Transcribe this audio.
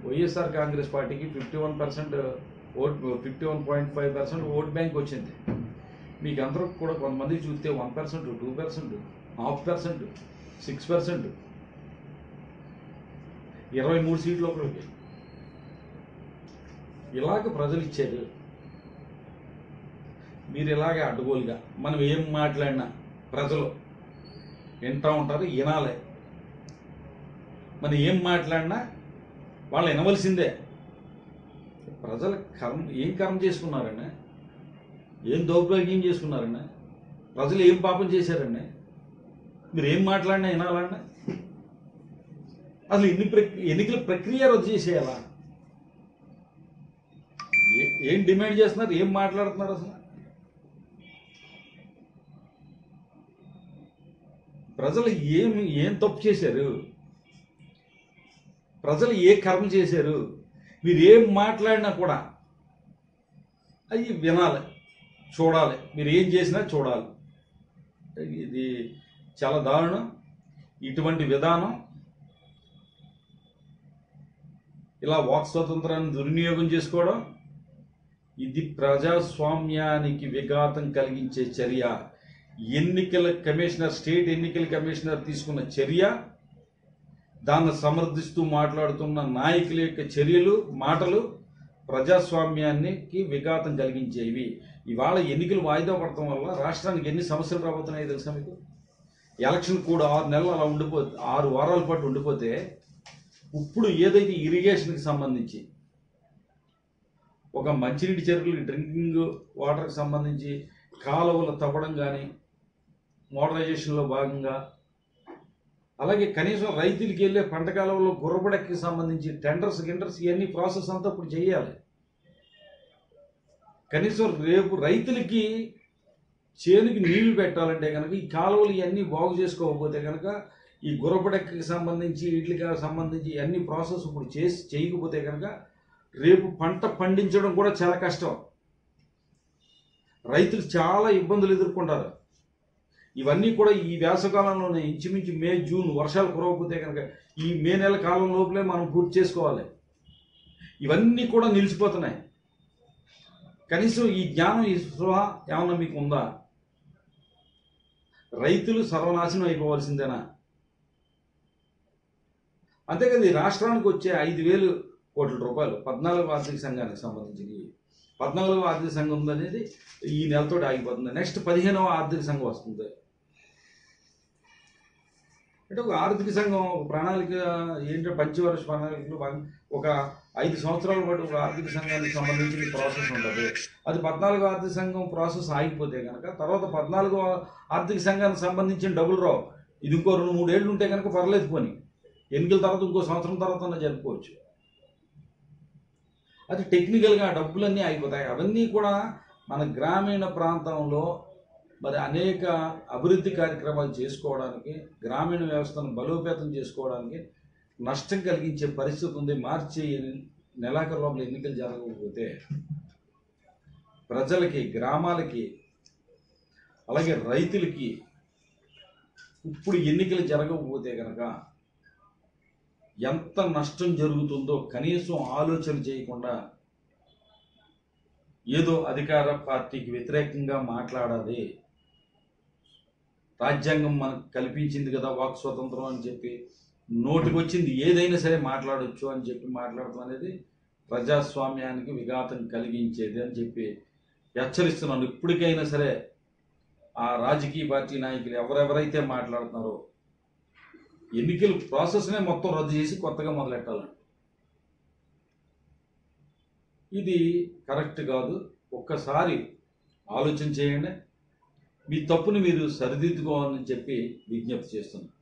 వైఎస్ఆర్ కాంగ్రెస్ పార్టీకి fifty one percent vote fifty one point five percent vote bank వచ్చింది మీకు అందరూ కూడా కొంతమంది చూస్తే one percent two percent half percent six percent ఇరవై మూడు సీట్లు ఒకరికి ఇలాగ ప్రజలు ఇచ్చారు మీరు ఇలాగే అడ్డగోలుగా మనం ఏం మాట్లాడినా ప్రజలు వింటూ ఉంటారు వినాలి మనం ఏం మాట్లాడినా వాళ్ళు వినవలసిందే ప్రజల కర్మ ఏం కర్మ చేసుకున్నారండి ఏం దౌర్భాగ్యం చేసుకున్నారండి ప్రజలు ఏం పాపం చేశారండి మీరు ఏం మాట్లాడినా వినాలండి అసలు ఎన్ని ప్రక్ ఎన్నికల ప్రక్రియ రద్దు చేసేయాలా ఏ- ఏం డిమాండ్ చేస్తున్నారు ఏం మాట్లాడుతున్నారు అసలు ప్రజలు ఏం ఏం తప్పు చేశారు ప్రజలు ఏ కర్మ చేశారు మీరు ఏం మాట్లాడినా కూడా అవి వినాలి చూడాలి మీరు ఏం చేసినా చూడాలి ఇది చాలా దారుణం ఇటువంటి విధానం ఇలా వాక్ స్వాతంత్రాన్ని దుర్వినియోగం చేసుకోవడం ఇది ప్రజాస్వామ్యానికి విఘాతం కలిగించే చర్య ఎన్నికల కమిషనర్ స్టేట్ ఎన్నికల కమిషనర్ తీసుకున్న చర్య దాన్ని సమర్థిస్తూ మాట్లాడుతున్న నాయకుల యొక్క చర్యలు మాటలు ప్రజాస్వామ్యానికి విఘాతం కలిగించేవి ఇవాళ ఎన్నికలు వాయిదా పడటం వల్ల రాష్ట్రానికి ఎన్ని సమస్యలు రాబోతున్నాయో తెలుసా మీకు ఎలక్షన్ కూడా ఆరు నెలలు అలా ఉండిపోతే ఆరు వారాల పాటు ఉండిపోతే ఇప్పుడు ఏదైతే ఇరిగేషన్కి సంబంధించి ఒక మంచినీటి చెరువులు డ్రింకింగ్ వాటర్కి సంబంధించి కాలువలు తవ్వడం కానీ మోడరైజేషన్లో భాగంగా అలాగే కనీసం రైతులకి వెళ్ళే పంట కాలంలో గుర్రబడెక్కి సంబంధించి టెండర్స్ గిండర్స్ ఇవన్నీ ప్రాసెస్ అంతా ఇప్పుడు చేయాలి కనీసం రేపు రైతులకి చేనుకి నీళ్లు పెట్టాలంటే కనుక ఈ కాలువలు ఇవన్నీ బాగు చేసుకోకపోతే కనుక ఈ గుర్రబడెక్కకి సంబంధించి వీటికి సంబంధించి అన్ని ప్రాసెస్ ఇప్పుడు చేసి చేయకపోతే కనుక రేపు పంట పండించడం కూడా చాలా కష్టం రైతులు చాలా ఇబ్బందులు ఎదుర్కొంటారు ఇవన్నీ కూడా ఈ వేసవకాలంలోనే ఇంచుమించు మే జూన్ వర్షాలు కురవకపోతే కనుక ఈ మే నెల కాలం లోపలే మనం పూర్తి చేసుకోవాలి ఇవన్నీ కూడా నిలిచిపోతున్నాయి కనీసం ఈ జ్ఞానం ఈ స్పృహ ఏమన్నా మీకు ఉందా రైతులు సర్వనాశనం అయిపోవాల్సిందేనా అంతేకాదు ఈ రాష్ట్రానికి వచ్చే ఐదు వేలు కోట్ల రూపాయలు పద్నాలుగు ఆర్థిక సంఘానికి సంబంధించి పద్నాలుగవ ఆర్థిక సంఘం ఉందనేది ఈ నెలతో ఆగిపోతుంది నెక్స్ట్ పదిహేనవ ఆర్థిక సంఘం వస్తుంది అంటే ఒక ఆర్థిక సంఘం ఒక ప్రణాళిక ఏంటంటే పంచవర్ష ప్రణాళికలో భాగం ఒక ఐదు సంవత్సరాల పాటు ఒక ఆర్థిక సంఘానికి సంబంధించిన ప్రాసెస్ ఉంటుంది అది పద్నాలుగో ఆర్థిక సంఘం ప్రాసెస్ ఆగిపోతే కనుక తర్వాత పద్నాలుగో ఆర్థిక సంఘానికి సంబంధించిన డబ్బులు రావు ఇది ఇంకో రెండు మూడేళ్ళు ఉంటే కనుక పర్లేదు పోని ఎన్నికల తర్వాత ఇంకో సంవత్సరం తర్వాత జరుపుకోవచ్చు అది టెక్నికల్గా ఆ డబ్బులన్నీ అయిపోతాయి అవన్నీ కూడా మన గ్రామీణ ప్రాంతంలో మరి అనేక అభివృద్ధి కార్యక్రమాలు చేసుకోవడానికి గ్రామీణ వ్యవస్థను బలోపేతం చేసుకోవడానికి నష్టం కలిగించే పరిస్థితి ఉంది మార్చి నెలాఖరు లోపల ఎన్నికలు జరగకపోతే ప్రజలకి గ్రామాలకి అలాగే రైతులకి ఇప్పుడు ఎన్నికలు జరగకపోతే కనుక ఎంత నష్టం జరుగుతుందో కనీసం ఆలోచన చేయకుండా ఏదో అధికార పార్టీకి వ్యతిరేకంగా మాట్లాడాలి రాజ్యాంగం మనకు కల్పించింది కదా వాక్ స్వతంత్రం అని చెప్పి నోటికి వచ్చింది ఏదైనా సరే మాట్లాడొచ్చు అని చెప్పి మాట్లాడటం అనేది ప్రజాస్వామ్యానికి విఘాతం కలిగించేది అని చెప్పి హెచ్చరిస్తున్నాను ఇప్పటికైనా సరే ఆ రాజకీయ పార్టీ నాయకులు ఎవరెవరైతే మాట్లాడుతున్నారో ఎన్నికల ప్రాసెస్నే మొత్తం రద్దు చేసి కొత్తగా మొదలెట్టాలండి ఇది కరెక్ట్ కాదు ఒక్కసారి ఆలోచన చేయండి మీ తప్పుని మీరు సరిదిద్దుకోవాలని చెప్పి విజ్ఞప్తి చేస్తున్నాను